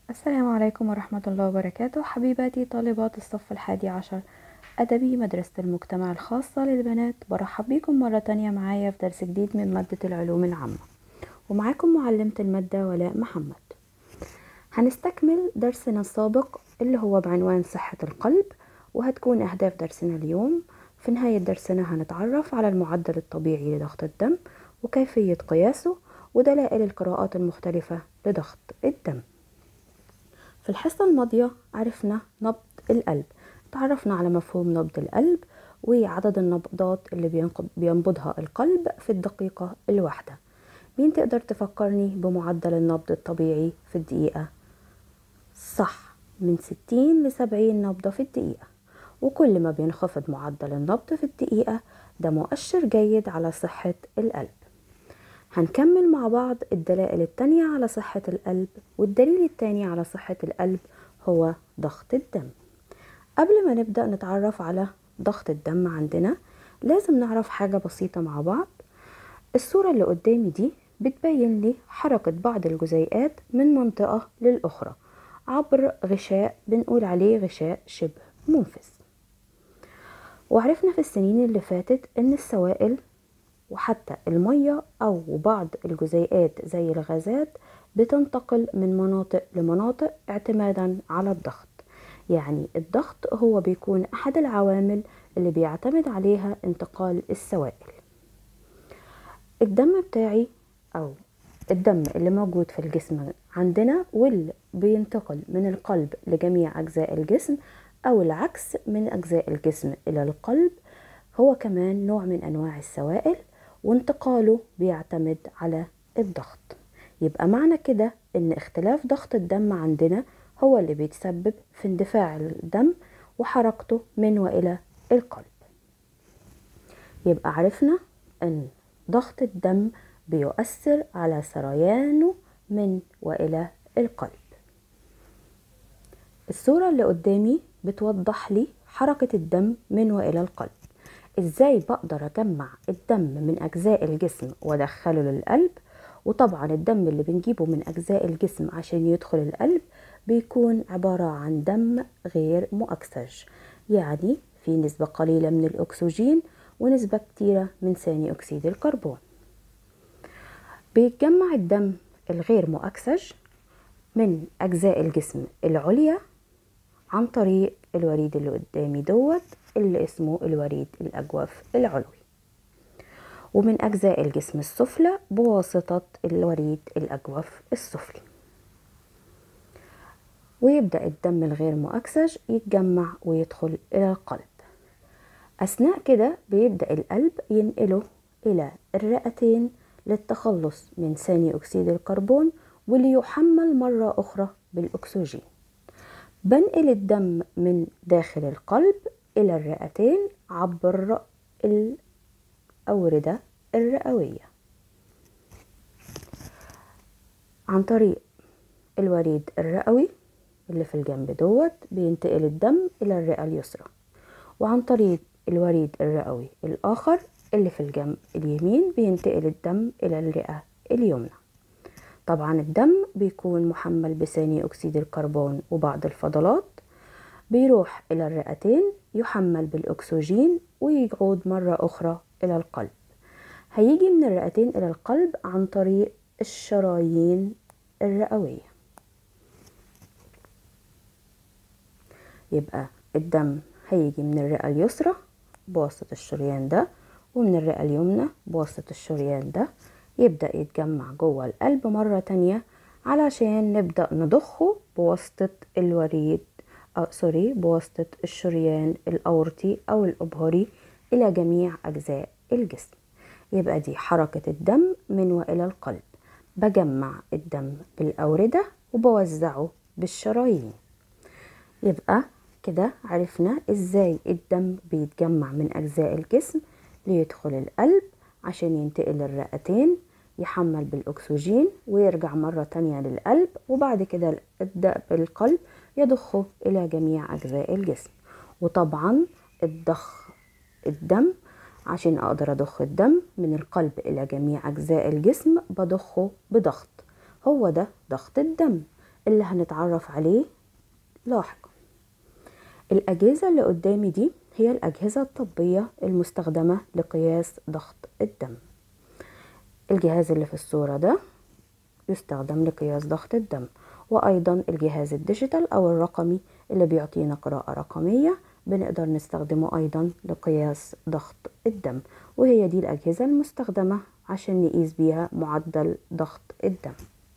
السلام عليكم ورحمة الله وبركاته حبيباتي طالبات الصف الحادي عشر أدبي مدرسة المجتمع الخاصة للبنات برحب بيكم مرة تانية معايا في درس جديد من مادة العلوم العامة ومعاكم معلمة المادة ولاء محمد هنستكمل درسنا السابق اللي هو بعنوان صحة القلب وهتكون أهداف درسنا اليوم في نهاية درسنا هنتعرف على المعدل الطبيعي لضغط الدم وكيفية قياسه ودلائل القراءات المختلفة لضغط الدم في الحصة الماضية عرفنا نبض القلب تعرفنا على مفهوم نبض القلب وعدد النبضات اللي بينبضها القلب في الدقيقة الواحدة مين تقدر تفكرني بمعدل النبض الطبيعي في الدقيقة صح من 60 ل 70 نبضة في الدقيقة وكل ما بينخفض معدل النبض في الدقيقة ده مؤشر جيد على صحة القلب هنكمل مع بعض الدلائل التانية على صحة القلب والدليل التاني على صحة القلب هو ضغط الدم قبل ما نبدأ نتعرف على ضغط الدم عندنا لازم نعرف حاجة بسيطة مع بعض الصورة اللي قدامي دي بتبين لي حركة بعض الجزيئات من منطقة للأخرى عبر غشاء بنقول عليه غشاء شبه منفذ وعرفنا في السنين اللي فاتت ان السوائل وحتى المية أو بعض الجزيئات زي الغازات بتنتقل من مناطق لمناطق اعتمادا على الضغط يعني الضغط هو بيكون أحد العوامل اللي بيعتمد عليها انتقال السوائل الدم بتاعي أو الدم اللي موجود في الجسم عندنا واللي بينتقل من القلب لجميع أجزاء الجسم أو العكس من أجزاء الجسم إلى القلب هو كمان نوع من أنواع السوائل وانتقاله بيعتمد على الضغط يبقى معنى كده ان اختلاف ضغط الدم عندنا هو اللي بيتسبب في اندفاع الدم وحركته من والى القلب يبقى عرفنا ان ضغط الدم بيؤثر على سريانه من والى القلب الصورة اللي قدامي بتوضح لي حركة الدم من والى القلب ازاي بقدر اجمع الدم من اجزاء الجسم وادخله للقلب وطبعا الدم اللي بنجيبه من اجزاء الجسم عشان يدخل القلب بيكون عبارة عن دم غير مؤكسج يعني في نسبة قليلة من الاكسجين ونسبة كتيرة من ثاني اكسيد الكربون بيتجمع الدم الغير مؤكسج من اجزاء الجسم العليا عن طريق الوريد اللي قدامي دوت اللي اسمه الوريد الأجوف العلوي ومن أجزاء الجسم السفلى بواسطة الوريد الأجوف السفلي ويبدأ الدم الغير مؤكسج يتجمع ويدخل إلى القلب أثناء كده بيبدأ القلب ينقله إلى الرئتين للتخلص من ثاني أكسيد الكربون وليحمل مرة أخرى بالأكسجين بنقل الدم من داخل القلب إلى الرئتين عبر الأوردة الرئوية عن طريق الوريد الرئوي اللي في الجنب دوت بينتقل الدم إلى الرئة اليسرى وعن طريق الوريد الرئوي الآخر اللي في الجنب اليمين بينتقل الدم إلى الرئة اليمنى طبعا الدم بيكون محمل بثاني أكسيد الكربون وبعض الفضلات بيروح إلى الرئتين يحمل بالأكسجين ويعود مرة أخرى إلى القلب هيجي من الرئتين إلى القلب عن طريق الشرايين الرئوية يبقى الدم هيجي من الرئة اليسرى بواسطة الشريان ده ومن الرئة اليمنى بواسطة الشريان ده يبدأ يتجمع جوه القلب مرة تانية علشان نبدأ نضخه بواسطة الوريد أو سوري بواسطة الشريان الأورطي أو الأبهري إلى جميع أجزاء الجسم يبقى دي حركة الدم من وإلى القلب بجمع الدم بالأوردة وبوزعه بالشرايين يبقى كده عرفنا ازاي الدم بيتجمع من أجزاء الجسم ليدخل القلب عشان ينتقل الرئتين يحمل بالأكسجين ويرجع مرة تانية للقلب وبعد كده القلب يضخه إلى جميع أجزاء الجسم وطبعا الضخ الدم عشان أقدر أضخ الدم من القلب إلى جميع أجزاء الجسم بضخه بضغط هو ده ضغط الدم اللي هنتعرف عليه لاحقا الأجهزة اللي قدامي دي هي الأجهزة الطبية المستخدمة لقياس ضغط الدم الجهاز اللي في الصورة ده يستخدم لقياس ضغط الدم وأيضا الجهاز الديجيتال أو الرقمي اللي بيعطينا قراءة رقمية بنقدر نستخدمه أيضا لقياس ضغط الدم وهي دي الأجهزة المستخدمة عشان نقيس بيها معدل ضغط الدم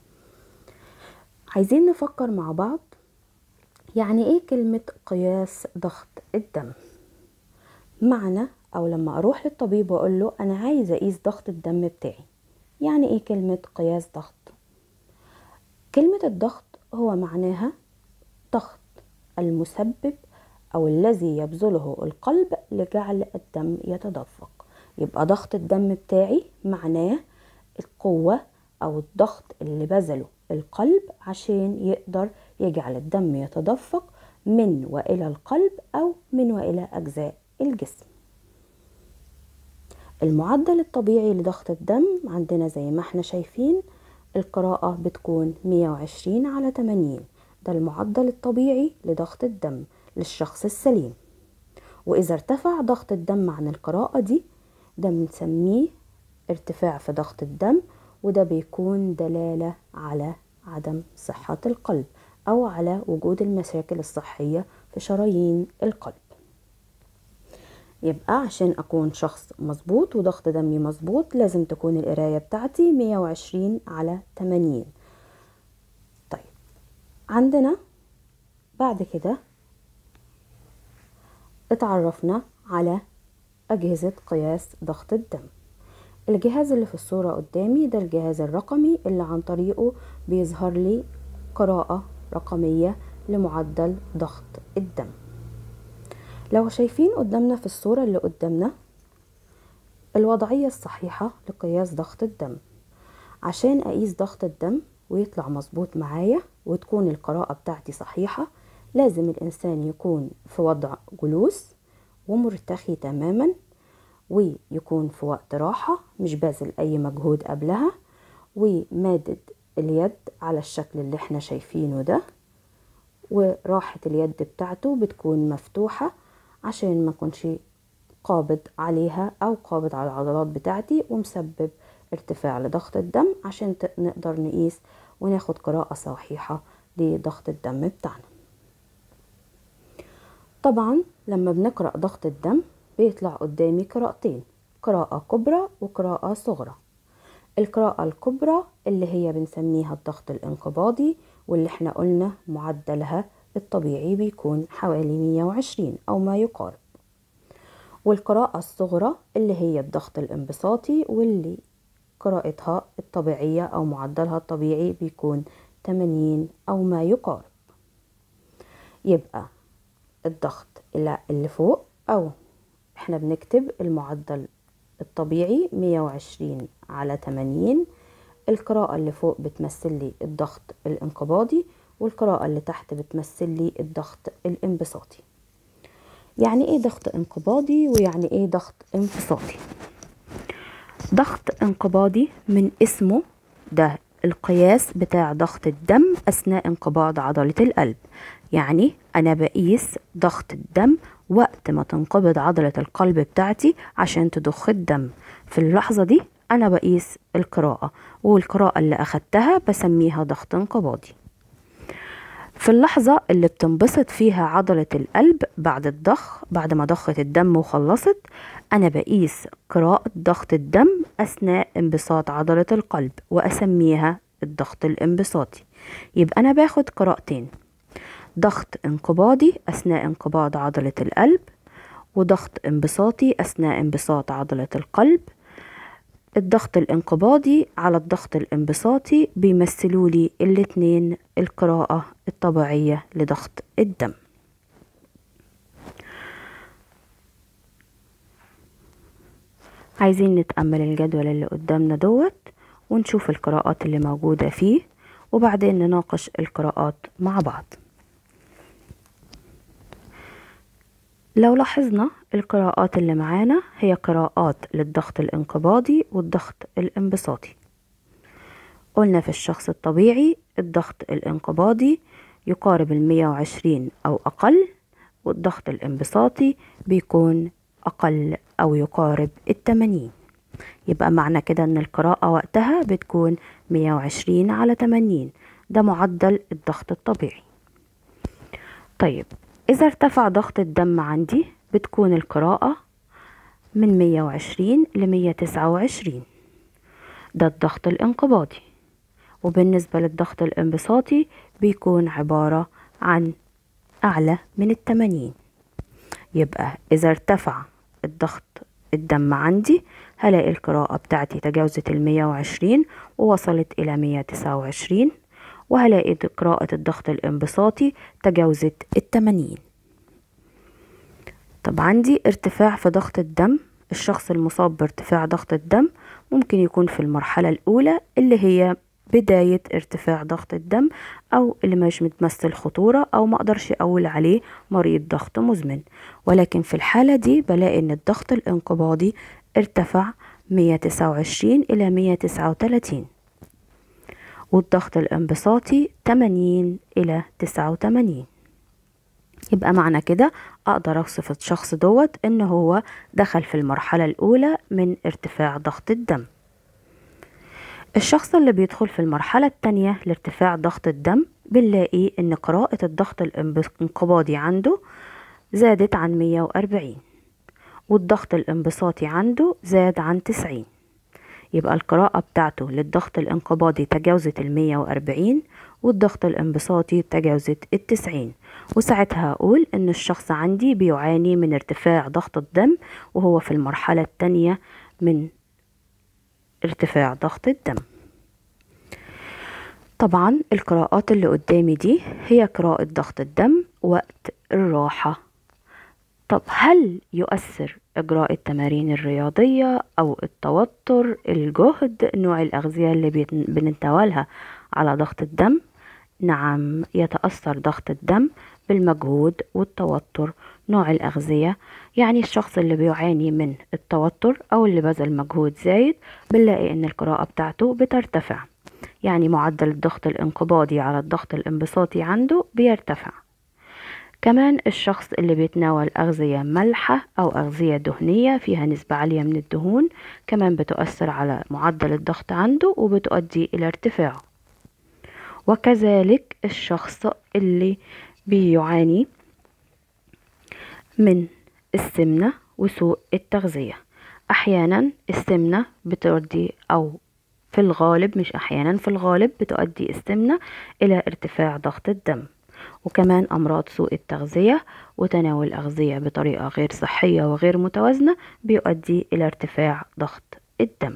عايزين نفكر مع بعض يعني ايه كلمة قياس ضغط الدم معنى او لما اروح للطبيب واقول له انا عايز اقيس ضغط الدم بتاعي يعني ايه كلمة قياس ضغط كلمة الضغط هو معناها ضغط المسبب او الذي يبذله القلب لجعل الدم يتدفق يبقى ضغط الدم بتاعي معناه القوة او الضغط اللي بذله القلب عشان يقدر يجعل الدم يتدفق من والى القلب او من والى اجزاء الجسم المعدل الطبيعي لضغط الدم عندنا زي ما احنا شايفين القراءة بتكون 120 على 80 ده المعدل الطبيعي لضغط الدم للشخص السليم وإذا ارتفع ضغط الدم عن القراءة دي ده بنسميه ارتفاع في ضغط الدم وده بيكون دلالة على عدم صحة القلب أو على وجود المشاكل الصحية في شرايين القلب يبقى عشان أكون شخص مظبوط وضغط دمي مظبوط لازم تكون القراية بتاعتي 120 على 80 طيب عندنا بعد كده اتعرفنا على أجهزة قياس ضغط الدم الجهاز اللي في الصورة قدامي ده الجهاز الرقمي اللي عن طريقه بيظهر لي قراءة رقمية لمعدل ضغط الدم لو شايفين قدامنا في الصورة اللي قدامنا الوضعية الصحيحة لقياس ضغط الدم عشان أقيس ضغط الدم ويطلع مظبوط معايا وتكون القراءة بتاعتي صحيحة لازم الإنسان يكون في وضع جلوس ومرتخي تماما ويكون في وقت راحة مش باذل أي مجهود قبلها ومادد اليد على الشكل اللي احنا شايفينه ده وراحة اليد بتاعته بتكون مفتوحة عشان ما كنش قابض عليها أو قابض على العضلات بتاعتي ومسبب ارتفاع لضغط الدم عشان نقدر نقيس وناخد قراءة صحيحة لضغط الدم بتاعنا طبعا لما بنقرأ ضغط الدم بيطلع قدامي قراءتين قراءة كبرى وقراءة صغرى القراءة الكبرى اللي هي بنسميها الضغط الانقباضي واللي احنا قلنا معدلها الطبيعي بيكون حوالي 120 أو ما يقارب والقراءة الصغرى اللي هي الضغط الانبساطي واللي قراءتها الطبيعية أو معدلها الطبيعي بيكون 80 أو ما يقارب يبقى الضغط اللي فوق أو احنا بنكتب المعدل الطبيعي 120 على 80 القراءة اللي فوق بتمثل لي الضغط الانقباضي والقراءة اللي تحت بتمثل لي الضغط الانبساطي يعني ايه ضغط انقباضي ويعني ايه ضغط انبساطي ضغط انقباضي من اسمه ده القياس بتاع ضغط الدم اثناء انقباض عضلة القلب يعني انا بقيس ضغط الدم وقت ما تنقبض عضلة القلب بتاعتي عشان تضخ الدم في اللحظة دي أنا بقيس القراءة والقراءة اللي أخدتها بسميها ضغط انقباضي في اللحظة اللي بتنبسط فيها عضلة القلب بعد الضخ بعد ما ضخت الدم وخلصت أنا بقيس قراءة ضغط الدم أثناء انبساط عضلة القلب وأسميها الضغط الانبساطي يبقى أنا باخد قراءتين ضغط انقباضي أثناء انقباض عضلة القلب وضغط انبساطي أثناء انبساط عضلة القلب الضغط الانقباضي على الضغط الانبساطي بيمثلوا لي الاتنين القراءة الطبيعية لضغط الدم عايزين نتأمل الجدول اللي قدامنا دوت ونشوف القراءات اللي موجودة فيه وبعدين نناقش القراءات مع بعض لو لاحظنا القراءات اللي معانا هي قراءات للضغط الانقباضي والضغط الانبساطي قلنا في الشخص الطبيعي الضغط الانقباضي يقارب المية وعشرين أو أقل والضغط الانبساطي بيكون أقل أو يقارب التمانين يبقى معنى كده إن القراءة وقتها بتكون مية وعشرين على تمانين ده معدل الضغط الطبيعي طيب إذا ارتفع ضغط الدم عندي بتكون القراءة من مية وعشرين لمية تسعة وعشرين ده الضغط الانقباضي وبالنسبة للضغط الانبساطي بيكون عبارة عن أعلى من التمانين يبقى إذا ارتفع الضغط الدم عندي هلاقي القراءة بتاعتي تجاوزت المية وعشرين ووصلت إلى مية تسعة وعشرين وهلاقي قراءة الضغط الانبساطي تجاوزت التمانين طب عندي ارتفاع في ضغط الدم الشخص المصاب بارتفاع ضغط الدم ممكن يكون في المرحلة الأولى اللي هي بداية ارتفاع ضغط الدم أو اللي مش متمثل خطورة أو ما أقدرش أقول عليه مريض ضغط مزمن ولكن في الحالة دي بلاقي إن الضغط الانقباضي ارتفع 129 إلى 139 والضغط الانبساطي 80 إلى 89 يبقى معنى كده أقدر أوصف الشخص دوت إن هو دخل في المرحلة الأولى من ارتفاع ضغط الدم الشخص اللي بيدخل في المرحلة التانية لارتفاع ضغط الدم بنلاقي إن قراءة الضغط الانقباضي عنده زادت عن 140 والضغط الانبساطي عنده زاد عن 90 يبقى القراءة بتاعته للضغط الانقباضي تجاوزت المية وأربعين والضغط الانبساطي تجاوزت التسعين وساعتها أقول إن الشخص عندي بيعاني من ارتفاع ضغط الدم وهو في المرحلة التانية من ارتفاع ضغط الدم طبعا القراءات اللي قدامي دي هي قراءة ضغط الدم وقت الراحة طب هل يؤثر إجراء التمارين الرياضية أو التوتر الجهد نوع الأغذية اللي بنتناولها على ضغط الدم نعم يتأثر ضغط الدم بالمجهود والتوتر نوع الأغذية يعني الشخص اللي بيعاني من التوتر أو اللي بذل مجهود زايد بنلاقي إن القراءة بتاعته بترتفع يعني معدل الضغط الانقباضي على الضغط الانبساطي عنده بيرتفع كمان الشخص اللي بيتناول أغذية مالحة أو أغذية دهنية فيها نسبة عالية من الدهون كمان بتؤثر على معدل الضغط عنده وبتؤدي إلى ارتفاعه وكذلك الشخص اللي بيعاني من السمنة وسوء التغذية أحيانا السمنة بتؤدي أو في الغالب مش أحيانا في الغالب بتؤدي السمنة إلى ارتفاع ضغط الدم وكمان أمراض سوء التغذية وتناول الأغذية بطريقة غير صحية وغير متوازنة بيؤدي إلى ارتفاع ضغط الدم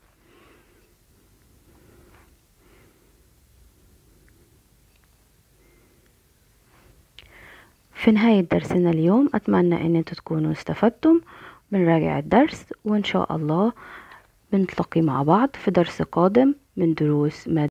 في نهاية درسنا اليوم أتمنى أن انتوا تكونوا استفدتم بنراجع الدرس وإن شاء الله بنتلقي مع بعض في درس قادم من دروس مادة